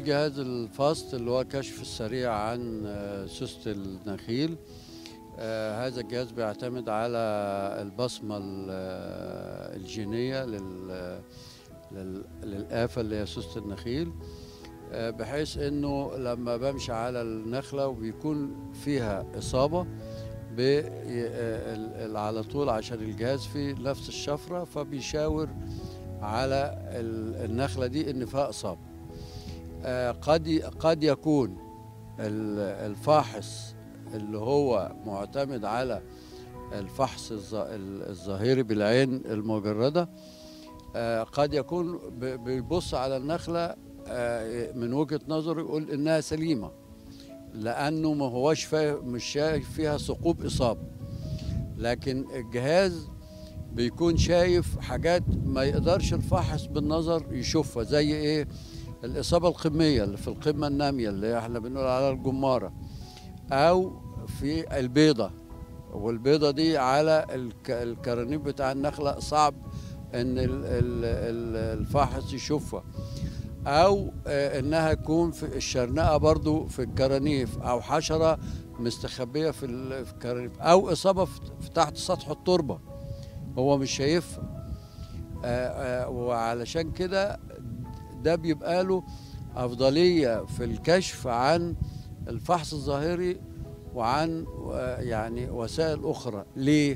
جهاز الفاست اللي هو كشف السريع عن آه، سوسة النخيل آه، هذا الجهاز بيعتمد على البصمة ال- آه، الجينية لل- لل- للآفة اللي هي سوسة النخيل آه، بحيث انه لما بمشي على النخلة وبيكون فيها إصابة بي- آه، ال- ال- على طول عشان الجهاز فيه نفس الشفرة فبيشاور على ال- النخلة دي ان فيها إصابة آه، قد ي- قد يكون ال- الفاحص اللي هو معتمد على الفحص الظ- ال- الظاهري بالعين المجردة آه، قد يكون ب- بيبص على النخلة آه، من وجهة نظره يقول إنها سليمة لأنه ما هوش فا- مش شايف فيها ثقوب إصابة لكن الجهاز بيكون شايف حاجات ما يقدرش الفاحص بالنظر يشوفها زي ايه الإصابة القمية اللي في القمة النامية اللي احنا بنقول عليها الجمارة أو في البيضة والبيضة دي على الك- الكرانيب بتاع النخلة صعب إن ال- ال- ال- الفاحص يشوفها أو آه، إنها تكون في الشرنقة برضو في الكرانيف أو حشرة مستخبية في ال- في الكرانيف أو إصابة في في تحت سطح التربة هو مش شايفها آه، آه، وعلشان كده ده بيبقى له أفضلية في الكشف عن الفحص الظاهري وعن آه، يعني وسائل أخرى ليه؟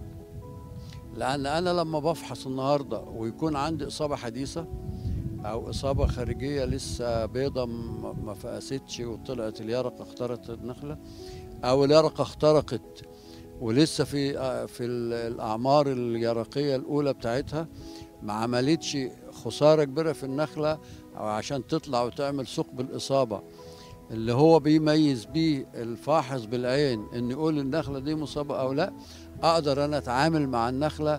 لأن أنا لما بفحص النهاردة ويكون عندي إصابة حديثة أو إصابة خارجية لسه بيضة م- ما فقستش وطلعت اليرقة اخترقت النخلة أو اليرقة اخترقت ولسه في آه، في ال- الأعمار اليرقية الأولى بتاعتها ما عملتش خسارة كبيرة في النخلة أو عشان تطلع وتعمل ثقب الإصابة اللي هو بيميز بيه الفاحص بالعين إن يقول النخلة دي مصابة أو لا أقدر أنا أتعامل مع النخلة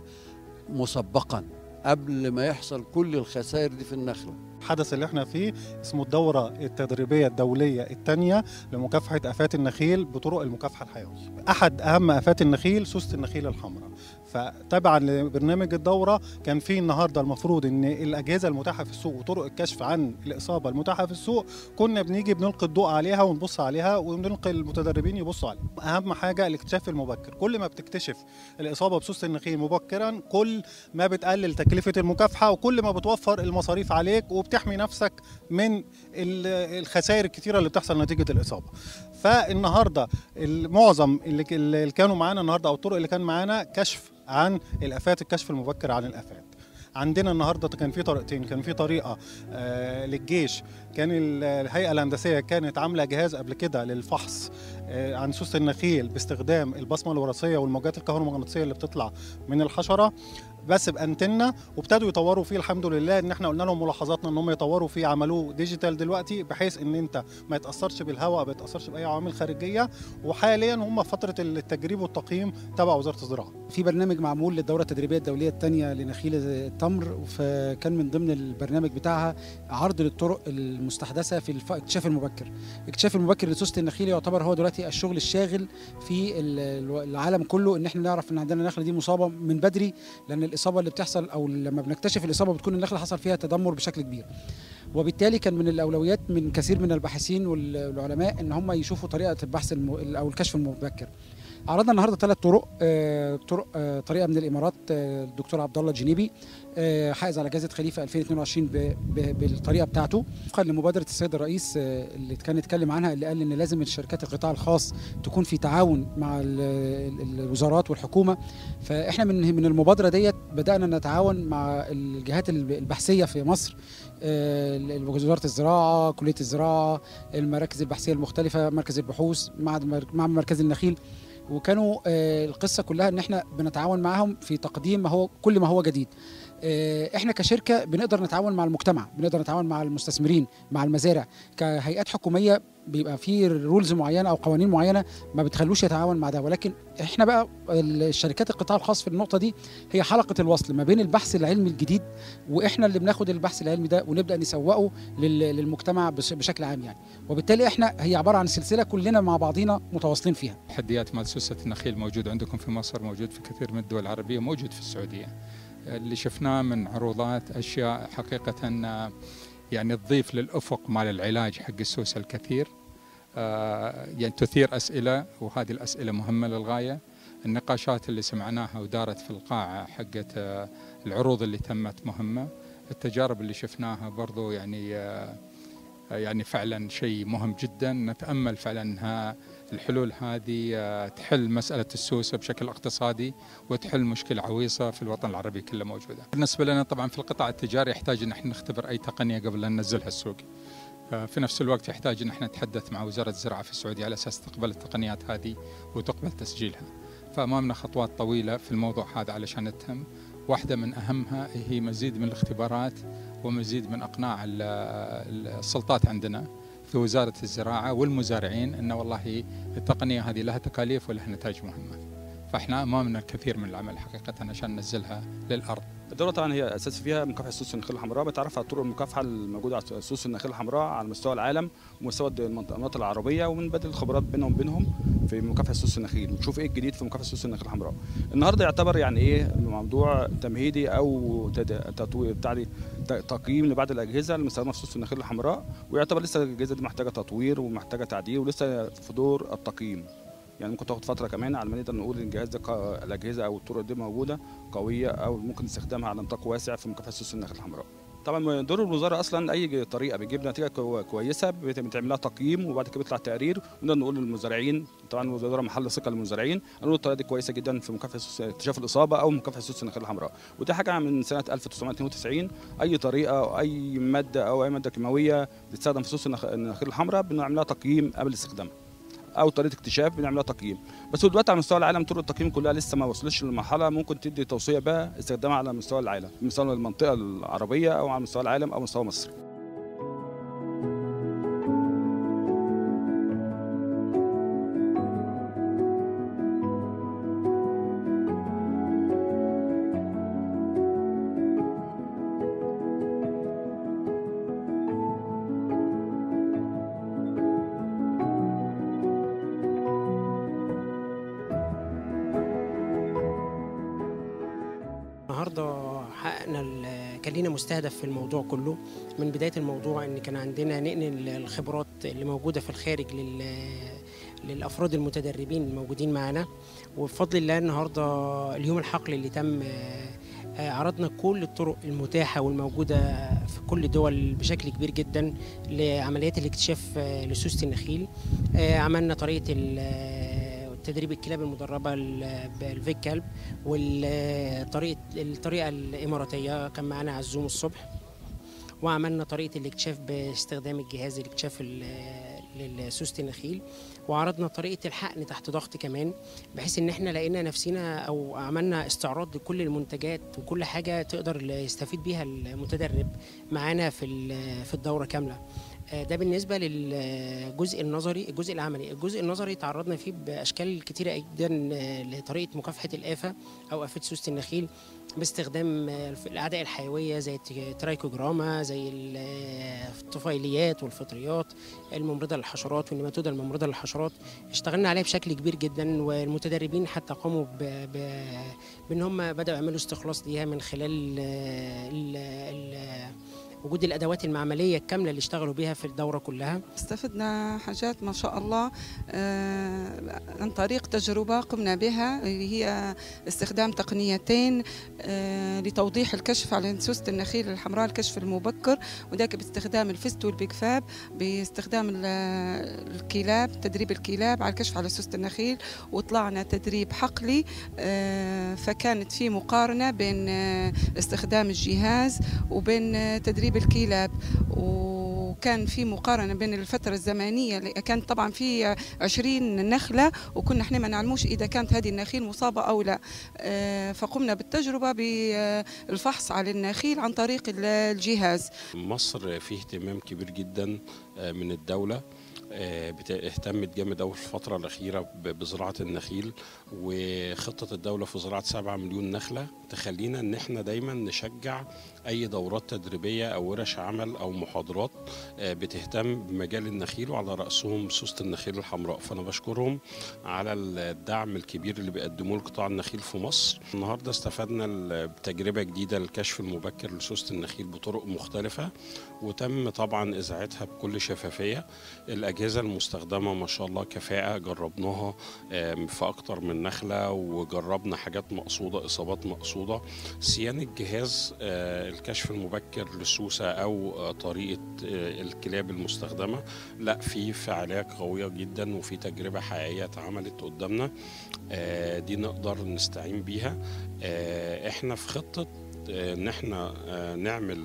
مسبقا قبل ما يحصل كل الخسائر دي في النخلة الحدث اللي احنا فيه اسمه الدورة التدريبية الدولية الثانية لمكافحة آفات النخيل بطرق المكافحة الحيوية. أحد أهم آفات النخيل سوسة النخيل الحمراء. فتبعا لبرنامج الدورة كان في النهارده المفروض ان الأجهزة المتاحة في السوق وطرق الكشف عن الإصابة المتاحة في السوق كنا بنيجي بنلقي الضوء عليها ونبص عليها ونلقي المتدربين يبصوا عليها. أهم حاجة الاكتشاف المبكر، كل ما بتكتشف الإصابة بسوسة النخيل مبكرا كل ما بتقلل تكلفة المكافحة وكل ما بتوفر المصاريف عليك وبتحمي نفسك من ال- الخسائر الكتيرة اللي بتحصل نتيجة الإصابة فالنهاردة المعظم اللي ك- اللي كانوا معانا النهاردة أو الطرق اللي كان معانا كشف عن الآفات الكشف المبكر عن الآفات عندنا النهارده كان في طريقتين كان في طريقه آه للجيش كان ال- الهيئه الهندسيه كانت عامله جهاز قبل كده للفحص آه عن سوسه النخيل باستخدام البصمه الوراثيه والموجات الكهرومغناطيسيه اللي بتطلع من الحشره بس بانتنه وابتدوا يطوروا فيه الحمد لله ان احنا قلنا لهم ملاحظاتنا ان هم يطوروا فيه عملوه ديجيتال دلوقتي بحيث ان انت ما يتاثرش بالهواء ما يتاثرش باي عوامل خارجيه وحاليا هم في فتره التجريب والتقييم تبع وزاره الزراعه في برنامج معمول للدوره التدريبيه الدوليه الثانيه لنخيل التمر فكان من ضمن البرنامج بتاعها عرض للطرق المستحدثه في الف- الاكتشاف المبكر الاكتشاف المبكر لسوسه النخيل يعتبر هو دلوقتي الشغل الشاغل في ال- العالم كله ان احنا نعرف ان عندنا النخله دي مصابه من بدري لان الاصابه اللي بتحصل او لما بنكتشف الاصابه بتكون النخله حصل فيها تدمر بشكل كبير وبالتالي كان من الاولويات من كثير من الباحثين والعلماء ان هم يشوفوا طريقه البحث الم... او الكشف المبكر عرضنا النهارده ثلاث طرق آه، طرق آه، طريقه من الامارات آه، الدكتور عبد الله الجنيبي آه، حائز على جائزه خليفه 2022 ب- ب- بالطريقه بتاعته وفقا لمبادره السيد الرئيس آه، اللي كان اتكلم عنها اللي قال ان لازم الشركات القطاع الخاص تكون في تعاون مع ال- ال- الوزارات والحكومه فاحنا من من المبادره ديت بدانا نتعاون مع الجهات البحثيه في مصر آه، ال- وزاره الزراعه كليه الزراعه المراكز البحثيه المختلفه مركز البحوث مع مع مركز النخيل وكانوا آه، القصه كلها ان احنا بنتعاون معاهم في تقديم ما هو كل ما هو جديد آه، احنا كشركه بنقدر نتعاون مع المجتمع بنقدر نتعاون مع المستثمرين مع المزارع كهيئات حكوميه بيبقى في رولز معينه او قوانين معينه ما بتخلوش يتعاون مع ده ولكن احنا بقى الشركات القطاع الخاص في النقطه دي هي حلقه الوصل ما بين البحث العلمي الجديد واحنا اللي بناخد البحث العلمي ده ونبدا نسوقه لل- للمجتمع بش- بشكل عام يعني وبالتالي احنا هي عباره عن سلسله كلنا مع بعضينا متواصلين فيها تحديات مال سوسة النخيل موجود عندكم في مصر موجود في كثير من الدول العربية موجود في السعودية اللي شفناه من عروضات أشياء حقيقة آه، يعني تضيف للافق مال العلاج حق السوسه الكثير آه، يعني تثير اسئله وهذه الاسئله مهمه للغايه النقاشات اللي سمعناها ودارت في القاعه حقت آه، العروض اللي تمت مهمه التجارب اللي شفناها برضو يعني آه، يعني فعلا شيء مهم جدا نتامل فعلا انها الحلول هذه آه، تحل مساله السوسه بشكل اقتصادي وتحل مشكله عويصه في الوطن العربي كله موجوده. بالنسبه لنا طبعا في القطاع التجاري يحتاج ان احنا نختبر اي تقنيه قبل ان ننزلها السوق. آه، في نفس الوقت يحتاج ان احنا نتحدث مع وزاره الزراعه في السعوديه على اساس تقبل التقنيات هذه وتقبل تسجيلها. فامامنا خطوات طويله في الموضوع هذا علشان نتهم. واحده من اهمها هي مزيد من الاختبارات ومزيد من اقناع ال- ال- السلطات عندنا في وزاره الزراعه والمزارعين ان والله التقنيه هذه لها تكاليف ولها نتائج مهمه. فاحنا امامنا الكثير من العمل حقيقه عشان ننزلها للارض. الدولة طبعا هي اساس فيها مكافحة سوس النخيل الحمراء بتعرف على طرق المكافحة الموجودة على سوس النخيل الحمراء على مستوى العالم ومستوى المناطق العربية وبنبادل الخبرات بينهم وبينهم في مكافحة سوس النخيل ونشوف ايه الجديد في مكافحة سوس النخيل الحمراء. النهارده يعتبر يعني ايه موضوع تمهيدي او تد- تطوير بتاع دي ت- تقييم لبعض الاجهزة المستخدمة في سوس النخيل الحمراء ويعتبر لسه الاجهزة دي محتاجة تطوير ومحتاجة تعديل ولسه في دور التقييم. يعني ممكن تاخد فتره كمان على ما نقدر نقول ان الجهاز ده قا- الاجهزه او الطرق دي موجوده قويه او ممكن استخدامها على نطاق واسع في مكافحه سوس النخل الحمراء. طبعا دور الوزاره اصلا اي طريقه بتجيب نتيجه كو- كويسه بت- بتعمل لها تقييم وبعد كده بيطلع تقرير ونقدر نقول للمزارعين طبعا الوزاره محل ثقه للمزارعين نقول الطريقه دي كويسه جدا في مكافحه سوس- اكتشاف الاصابه او مكافحه سوس النخيل الحمراء ودي حاجه من سنه 1992 اي طريقه او اي ماده او اي ماده كيماويه بتستخدم في سوس النخ- النخيل الحمراء بنعمل لها تقييم قبل استخدامها. او طريقه اكتشاف بنعملها تقييم بس هو دلوقتي على مستوى العالم طرق التقييم كلها لسه ما وصلتش للمرحله ممكن تدي توصيه بقى استخدامها على مستوى العالم مستوى المنطقه العربيه او على مستوى العالم او مستوى مصر النهارده حققنا ال- كان لينا مستهدف في الموضوع كله من بدايه الموضوع ان كان عندنا ننقل الخبرات اللي موجوده في الخارج لل للافراد المتدربين الموجودين معانا وبفضل الله النهارده اليوم الحقل اللي تم آه، آه، عرضنا كل الطرق المتاحه والموجوده في كل الدول بشكل كبير جدا لعمليات الاكتشاف آه، لسوسه النخيل آه، عملنا طريقه ال- آه، تدريب الكلاب المدربه ال- بالفيك كلب والطريقه الطريقه الاماراتيه كان معانا عزوم الصبح وعملنا طريقه الاكتشاف باستخدام الجهاز الاكتشاف ال- للسوسة النخيل وعرضنا طريقه الحقن تحت ضغط كمان بحيث ان احنا لقينا نفسنا او عملنا استعراض لكل المنتجات وكل حاجه تقدر يستفيد بيها المتدرب معانا في ال- في الدوره كامله آه، ده بالنسبه للجزء النظري الجزء العملي الجزء النظري تعرضنا فيه باشكال كتيره جدا آه، لطريقه مكافحه الافه او افه سوسه النخيل باستخدام آه، الاعداء الحيويه زي الترايكوجراما زي ال- آه، الطفيليات والفطريات الممرضه للحشرات والنيماتوده الممرضه للحشرات اشتغلنا عليها بشكل كبير جدا والمتدربين حتى قاموا ب... ب... بان هم بداوا يعملوا استخلاص ليها من خلال آه، ال... ال... وجود الادوات المعمليه الكامله اللي اشتغلوا بيها في الدوره كلها استفدنا حاجات ما شاء الله آه، عن طريق تجربة قمنا بها اللي هي استخدام تقنيتين آه، لتوضيح الكشف على نسوسة النخيل الحمراء الكشف المبكر وذاك باستخدام الفست والبيكفاب باستخدام ال- الكلاب تدريب الكلاب على الكشف على نسوسة النخيل وطلعنا تدريب حقلي آه، فكانت في مقارنة بين آه، استخدام الجهاز وبين آه، تدريب الكلاب وكان في مقارنة بين الفترة الزمنية اللي كانت طبعا في 20 نخلة وكنا احنا ما نعلموش إذا كانت هذه النخيل مصابة أو لا آه، فقمنا بالتجربة بالفحص على النخيل عن طريق ال- الجهاز مصر فيه اهتمام كبير جدا آه، من الدوله آه، بت- اهتمت جامد قوي في الفترة الأخيرة ب- بزراعة النخيل وخطة الدولة في زراعة 7 مليون نخلة تخلينا إن إحنا دايما نشجع أي دورات تدريبية أو ورش عمل أو محاضرات آه، بتهتم بمجال النخيل وعلى رأسهم سوسة النخيل الحمراء فأنا بشكرهم على الدعم الكبير اللي بيقدموه لقطاع النخيل في مصر النهاردة استفدنا ال- بتجربة جديدة للكشف المبكر لسوسة النخيل بطرق مختلفة وتم طبعا إذاعتها بكل شفافية الأجهزة المستخدمة ما شاء الله كفاءة جربناها آم، في أكتر من نخلة وجربنا حاجات مقصودة إصابات مقصودة صيانة جهاز آه، الكشف المبكر للسوسة أو آه، طريقة آه، الكلاب المستخدمة لا في فعالية قوية جدا وفي تجربة حقيقية اتعملت قدامنا آه، دي نقدر نستعين بيها آه، احنا في خطة آه، ان احنا آه، نعمل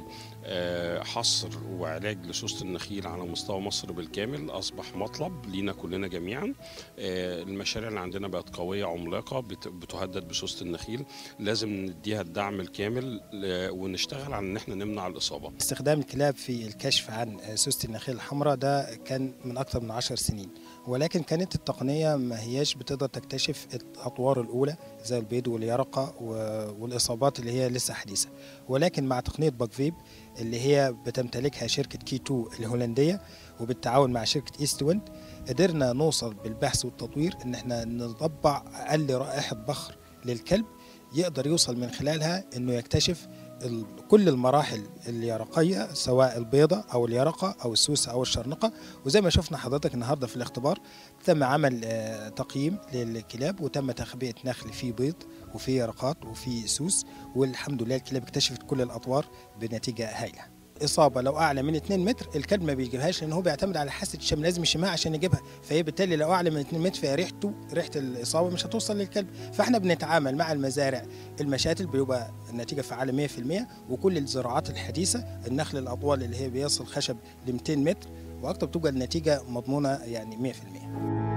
آه، حصر وعلاج لسوسة النخيل على مستوى مصر بالكامل أصبح مطلب لينا كلنا جميعا آه، المشاريع اللي عندنا بقت قوية عملاقة بت- بتهدد بسوسة النخيل لازم نديها الدعم الكامل ل- ونشتغل على ان احنا نمنع الإصابة استخدام الكلاب في الكشف عن سوسة النخيل الحمراء ده كان من أكثر من عشر سنين ولكن كانت التقنية ما هياش بتقدر تكتشف الأطوار الأولى زي البيض واليرقة و- والإصابات اللي هي لسه حديثة ولكن مع تقنية باكفيب اللي هي بتمتلكها شركة كي 2 الهولندية وبالتعاون مع شركة ايست ويند قدرنا نوصل بالبحث والتطوير ان احنا نطبع اقل رائحة بخر للكلب يقدر يوصل من خلالها انه يكتشف ال- كل المراحل اليرقية سواء البيضة أو اليرقة أو السوسة أو الشرنقة وزي ما شفنا حضرتك النهاردة في الاختبار تم عمل آه، تقييم للكلاب وتم تخبئة نخل فيه بيض وفيه يرقات وفيه سوس والحمد لله الكلاب اكتشفت كل الأطوار بنتيجة هائلة إصابة لو أعلى من 2 متر الكلب ما بيجيبهاش لأن هو بيعتمد على حاسة الشم لازم يشمها عشان يجيبها فهي بالتالي لو أعلى من 2 متر فهي ريحته ريحة الإصابة مش هتوصل للكلب فإحنا بنتعامل مع المزارع المشاتل بيبقى النتيجة فعالة 100% وكل الزراعات الحديثة النخل الأطوال اللي هي بيصل خشب ل 200 متر وأكتر بتبقى النتيجة مضمونة يعني 100%